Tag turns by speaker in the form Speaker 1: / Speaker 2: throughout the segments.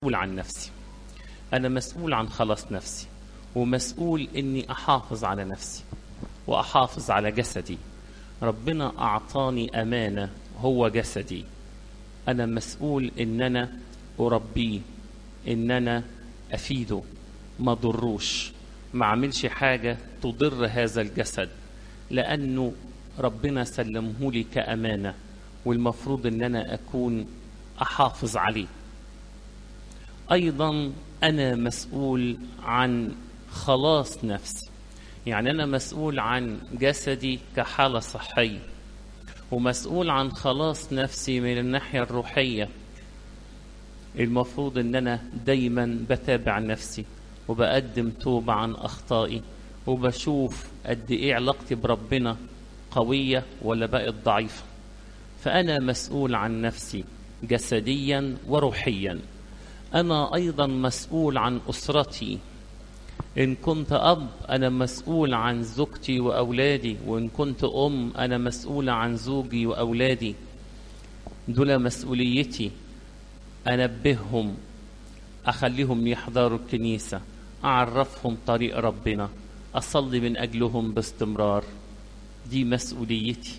Speaker 1: مسؤول عن نفسي أنا مسؤول عن خلاص نفسي ومسؤول إني أحافظ على نفسي وأحافظ على جسدي ربنا أعطاني أمانة هو جسدي أنا مسؤول إن أنا أربيه إن أنا أفيده ما ضروش ما أعملش حاجة تضر هذا الجسد لأنه ربنا سلمه لي كأمانة والمفروض إن أنا أكون أحافظ عليه ايضا انا مسؤول عن خلاص نفسي يعني انا مسؤول عن جسدي كحاله صحيه ومسؤول عن خلاص نفسي من الناحيه الروحيه المفروض ان انا دايما بتابع نفسي وبقدم توبه عن اخطائي وبشوف قد ايه علاقتي بربنا قويه ولا بقت ضعيفه فانا مسؤول عن نفسي جسديا وروحيا أنا أيضا مسؤول عن أسرتي إن كنت أب أنا مسؤول عن زوجتي وأولادي وإن كنت أم أنا مسؤولة عن زوجي وأولادي دول مسؤوليتي أنبههم أخليهم يحضروا الكنيسة أعرفهم طريق ربنا أصلي من أجلهم باستمرار دي مسؤوليتي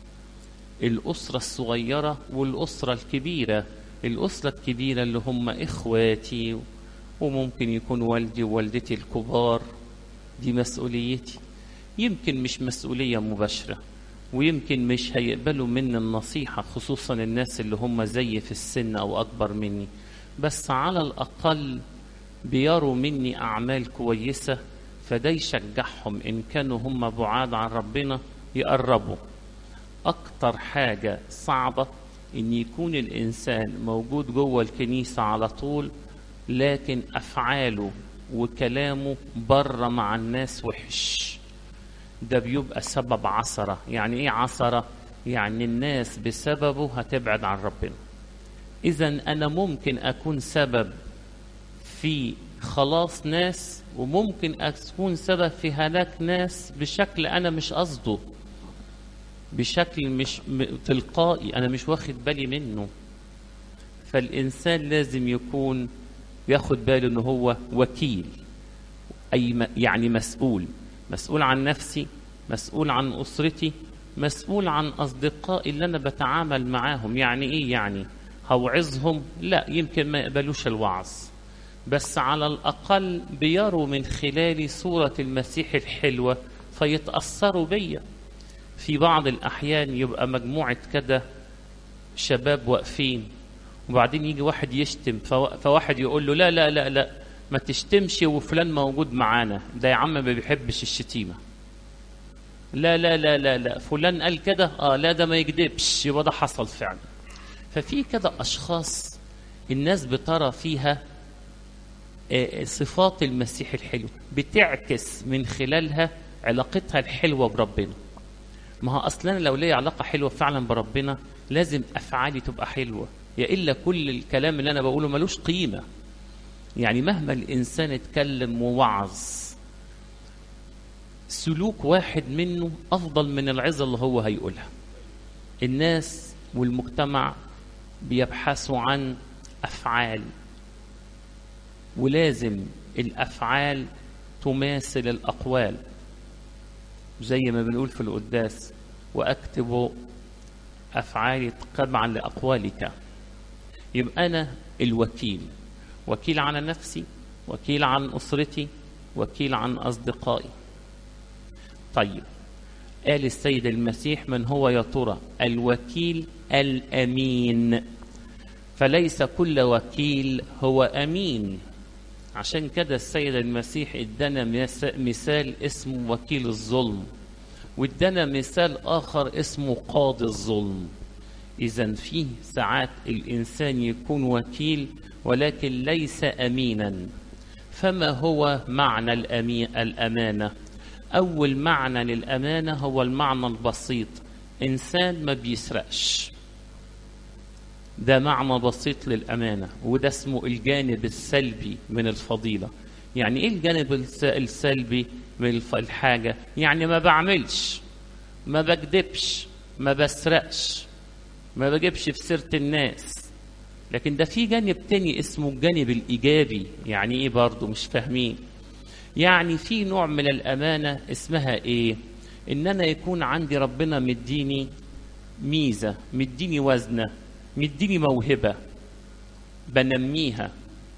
Speaker 1: الأسرة الصغيرة والأسرة الكبيرة الأسرة الكبيرة اللي هم إخواتي وممكن يكون والدي ووالدتي الكبار دي مسؤوليتي يمكن مش مسؤولية مباشرة ويمكن مش هيقبلوا مني النصيحة خصوصا الناس اللي هم زي في السن أو أكبر مني بس على الأقل بيروا مني أعمال كويسة فده يشجعهم إن كانوا هم بعاد عن ربنا يقربوا أكتر حاجة صعبة ان يكون الانسان موجود جوه الكنيسه على طول لكن افعاله وكلامه بره مع الناس وحش ده بيبقى سبب عثره يعني ايه عثره يعني الناس بسببه هتبعد عن ربنا اذا انا ممكن اكون سبب في خلاص ناس وممكن اكون سبب في هلاك ناس بشكل انا مش قصده بشكل مش تلقائي انا مش واخد بالي منه فالانسان لازم يكون ياخد باله ان هو وكيل اي يعني مسؤول مسؤول عن نفسي مسؤول عن اسرتي مسؤول عن اصدقائي اللي انا بتعامل معاهم يعني ايه يعني هوعظهم لا يمكن ما يقبلوش الوعظ بس على الاقل بيروا من خلالي صوره المسيح الحلوه فيتاثروا بيا في بعض الأحيان يبقى مجموعة كده شباب واقفين وبعدين يجي واحد يشتم فواحد يقول له لا لا لا لا ما تشتمش وفلان موجود معانا ده يا عم ما بيحبش الشتيمة لا لا لا لا لا فلان قال كده اه لا ده ما يكذبش يبقى ده حصل فعلا ففي كده أشخاص الناس بترى فيها صفات المسيح الحلو بتعكس من خلالها علاقتها الحلوة بربنا ما هو اصلا لو ليا علاقه حلوه فعلا بربنا لازم افعالي تبقى حلوه يا الا كل الكلام اللي انا بقوله ملوش قيمه يعني مهما الانسان اتكلم ووعظ سلوك واحد منه افضل من العظه اللي هو هيقولها الناس والمجتمع بيبحثوا عن افعال ولازم الافعال تماثل الاقوال زي ما بنقول في القداس واكتب افعالي تبعا لاقوالك يبقى انا الوكيل وكيل على نفسي وكيل عن اسرتي وكيل عن اصدقائي طيب قال السيد المسيح من هو يا ترى الوكيل الامين فليس كل وكيل هو امين عشان كده السيد المسيح ادانا مثال اسمه وكيل الظلم وادانا مثال اخر اسمه قاضي الظلم اذا فيه ساعات الانسان يكون وكيل ولكن ليس امينا فما هو معنى الأمين الامانه اول معنى للامانه هو المعنى البسيط انسان ما بيسرقش ده معنى بسيط للأمانة وده اسمه الجانب السلبي من الفضيلة يعني إيه الجانب السلبي من الحاجة يعني ما بعملش ما بكذبش ما بسرقش ما بجيبش في سيرة الناس لكن ده في جانب تاني اسمه الجانب الإيجابي يعني إيه برضه مش فاهمين يعني في نوع من الأمانة اسمها إيه إن أنا يكون عندي ربنا مديني ميزة مديني وزنة مديني موهبة بنميها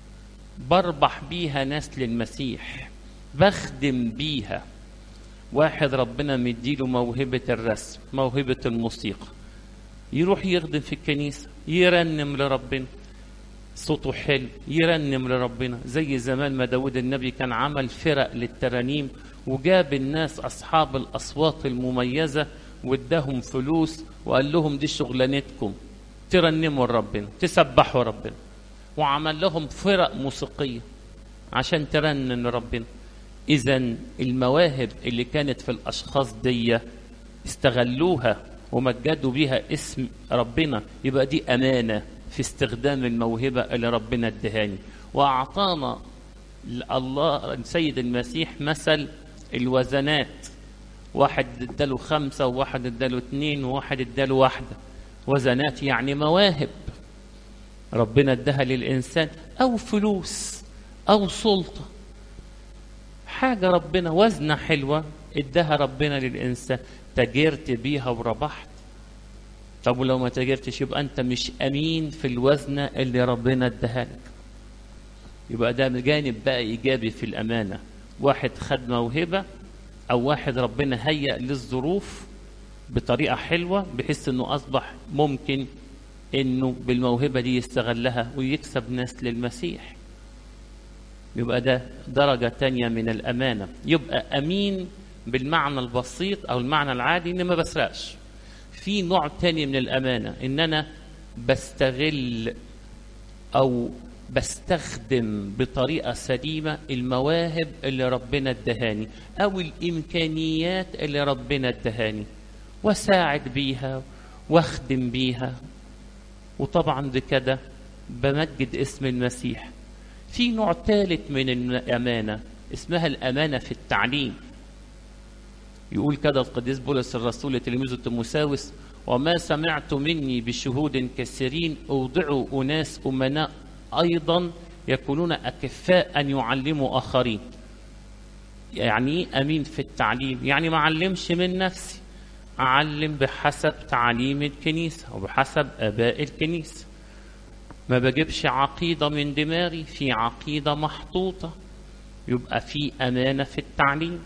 Speaker 1: بربح بيها ناس للمسيح بخدم بيها واحد ربنا مديله موهبة الرسم موهبة الموسيقى يروح يخدم في الكنيسة يرنم لربنا صوته حلو يرنم لربنا زي زمان ما داود النبي كان عمل فرق للترانيم وجاب الناس أصحاب الأصوات المميزة واداهم فلوس وقال لهم دي شغلانتكم ترنموا لربنا تسبحوا ربنا وعمل لهم فرق موسيقية عشان ترنم لربنا إذا المواهب اللي كانت في الأشخاص دي استغلوها ومجدوا بيها اسم ربنا يبقى دي أمانة في استخدام الموهبة اللي ربنا ادهاني وأعطانا الله السيد المسيح مثل الوزنات واحد اداله خمسة وواحد اداله اتنين وواحد اداله واحدة وزنات يعني مواهب ربنا اداها للإنسان أو فلوس أو سلطة حاجة ربنا وزنة حلوة اداها ربنا للإنسان تاجرت بيها وربحت طب ولو ما تاجرتش يبقى أنت مش أمين في الوزنة اللي ربنا اداها لك يبقى ده جانب بقى إيجابي في الأمانة واحد خد موهبة أو واحد ربنا هيأ للظروف بطريقة حلوة بحيث إنه أصبح ممكن إنه بالموهبة دي يستغلها ويكسب ناس للمسيح يبقى ده درجة تانية من الأمانة يبقى أمين بالمعنى البسيط أو المعنى العادي إن ما بسرقش في نوع تاني من الأمانة إن أنا بستغل أو بستخدم بطريقة سليمة المواهب اللي ربنا ادهاني أو الإمكانيات اللي ربنا ادهاني وساعد بيها واخدم بيها وطبعا بكده بمجد اسم المسيح في نوع ثالث من الأمانة اسمها الأمانة في التعليم يقول كده القديس بولس الرسول لتلميذه تيموساوس وما سمعت مني بشهود كثيرين أوضعوا أناس أمناء أيضا يكونون أكفاء أن يعلموا آخرين يعني أمين في التعليم يعني ما علمش من نفسي أعلم بحسب تعليم الكنيسة وبحسب آباء الكنيسة ما بجيبش عقيدة من دماغي في عقيدة محطوطة يبقى في أمانة في التعليم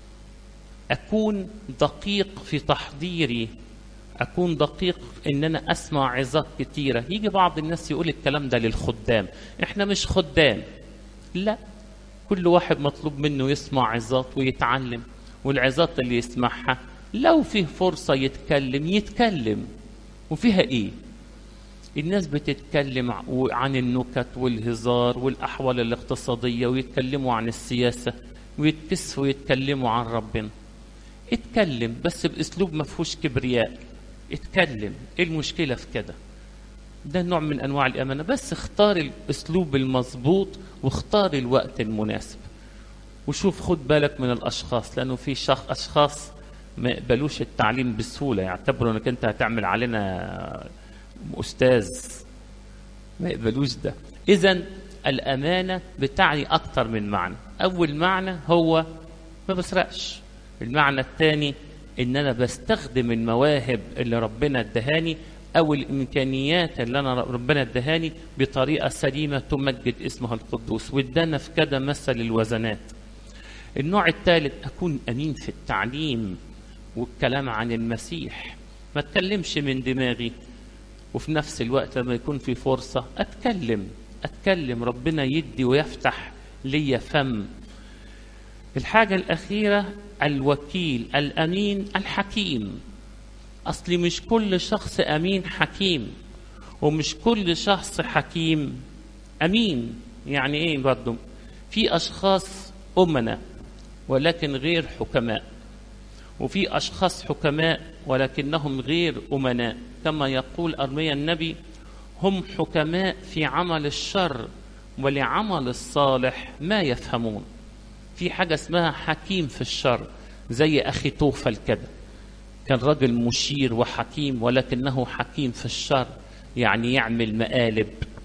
Speaker 1: أكون دقيق في تحضيري أكون دقيق إن أنا أسمع عظات كتيرة يجي بعض الناس يقول الكلام ده للخدام إحنا مش خدام لا كل واحد مطلوب منه يسمع عظات ويتعلم والعظات اللي يسمعها لو فيه فرصة يتكلم يتكلم وفيها إيه الناس بتتكلم عن النكت والهزار والأحوال الاقتصادية ويتكلموا عن السياسة ويتكسفوا يتكلموا عن ربنا اتكلم بس باسلوب ما فيهوش كبرياء اتكلم ايه المشكله في كده ده نوع من انواع الامانه بس اختار الاسلوب المظبوط واختار الوقت المناسب وشوف خد بالك من الاشخاص لانه في شخص اشخاص ما يقبلوش التعليم بسهوله يعتبروا انك انت هتعمل علينا استاذ ما يقبلوش ده اذا الامانه بتعني اكتر من معنى اول معنى هو ما بسرقش المعنى الثاني ان انا بستخدم المواهب اللي ربنا ادهاني او الامكانيات اللي انا ربنا ادهاني بطريقه سليمه تمجد اسمها القدوس وادانا في كده مثل الوزنات النوع الثالث اكون امين في التعليم والكلام عن المسيح ما اتكلمش من دماغي وفي نفس الوقت لما يكون في فرصه اتكلم اتكلم ربنا يدي ويفتح لي فم الحاجة الأخيرة الوكيل الأمين الحكيم أصلي مش كل شخص أمين حكيم ومش كل شخص حكيم أمين يعني إيه برضو في أشخاص أمنا ولكن غير حكماء وفي أشخاص حكماء ولكنهم غير أمناء كما يقول أرميا النبي هم حكماء في عمل الشر ولعمل الصالح ما يفهمون في حاجة اسمها حكيم في الشر زي أخي توفل كده كان راجل مشير وحكيم ولكنه حكيم في الشر يعني يعمل مقالب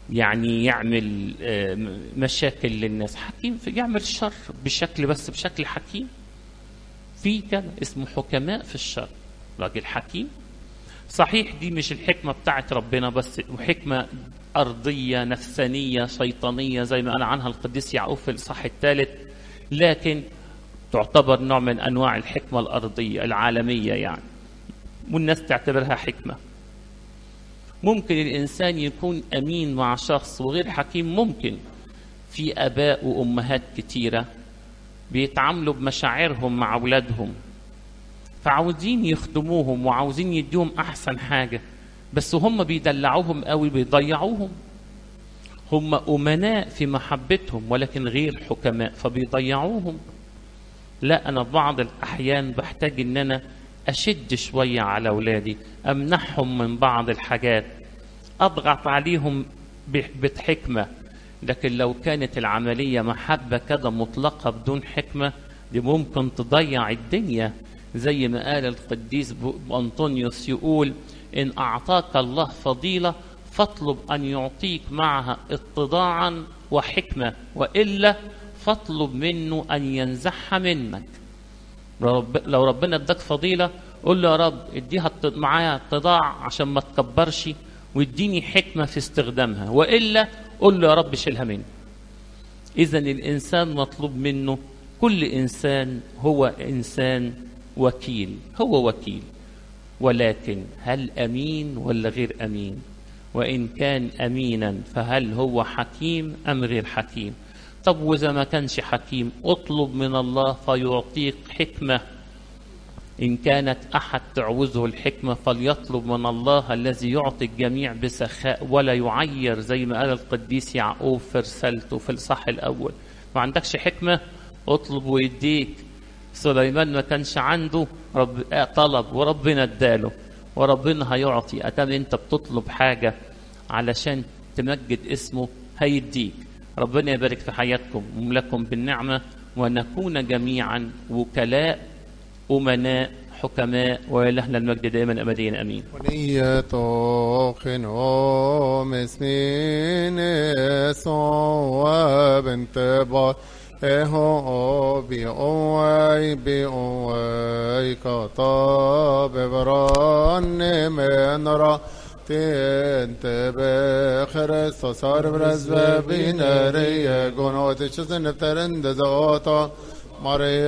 Speaker 1: يعني يعمل آه، مشاكل للناس حكيم في يعمل الشر بشكل بس بشكل حكيم في كده اسمه حكماء في الشر راجل حكيم صحيح دي مش الحكمة بتاعت ربنا بس حكمة أرضية نفسانية شيطانية زي ما قال عنها القديس يعقوب في الإصحاح الثالث لكن تعتبر نوع من أنواع الحكمة الأرضية العالمية يعني والناس تعتبرها حكمة ممكن الإنسان يكون أمين مع شخص وغير حكيم ممكن في آباء وأمهات كتيرة بيتعاملوا بمشاعرهم مع أولادهم فعاوزين يخدموهم وعاوزين يديهم أحسن حاجة بس هم بيدلعوهم قوي بيضيعوهم هم أمناء في محبتهم ولكن غير حكماء فبيضيعوهم لا أنا بعض الأحيان بحتاج إن أنا أشد شوية على أولادي أمنحهم من بعض الحاجات أضغط عليهم بحكمة لكن لو كانت العملية محبة كده مطلقة بدون حكمة دي ممكن تضيع الدنيا زي ما قال القديس أنطونيوس يقول إن أعطاك الله فضيلة فاطلب أن يعطيك معها اتضاعا وحكمة وإلا فاطلب منه أن ينزعها منك لو ربنا اداك فضيلة قول له يا رب اديها معايا اتضاع عشان ما تكبرش واديني حكمة في استخدامها وإلا قول له يا رب شيلها مني إذا الإنسان مطلوب منه كل إنسان هو إنسان وكيل هو وكيل ولكن هل امين ولا غير امين وان كان امينا فهل هو حكيم ام غير حكيم طب واذا ما كانش حكيم اطلب من الله فيعطيك حكمه ان كانت احد تعوزه الحكمه فليطلب من الله الذي يعطي الجميع بسخاء ولا يعير زي ما قال القديس يعقوب في رسالته في الاصحاح الاول ما عندكش حكمه اطلب ويديك سليمان ما كانش عنده رب طلب وربنا اداله وربنا هيعطي ادام انت بتطلب حاجه علشان تمجد اسمه هيديك ربنا يبارك في حياتكم وملكم بالنعمه ونكون جميعا وكلاء امناء حكماء ولهنا المجد دائما ابديا امين
Speaker 2: ونية خنوم اسمين صواب انتباه اهو بي اوي بي اوي كطاب بران من را تنتبه خرس صار برز بینری گناه چیز نفترند ذاتا ماریا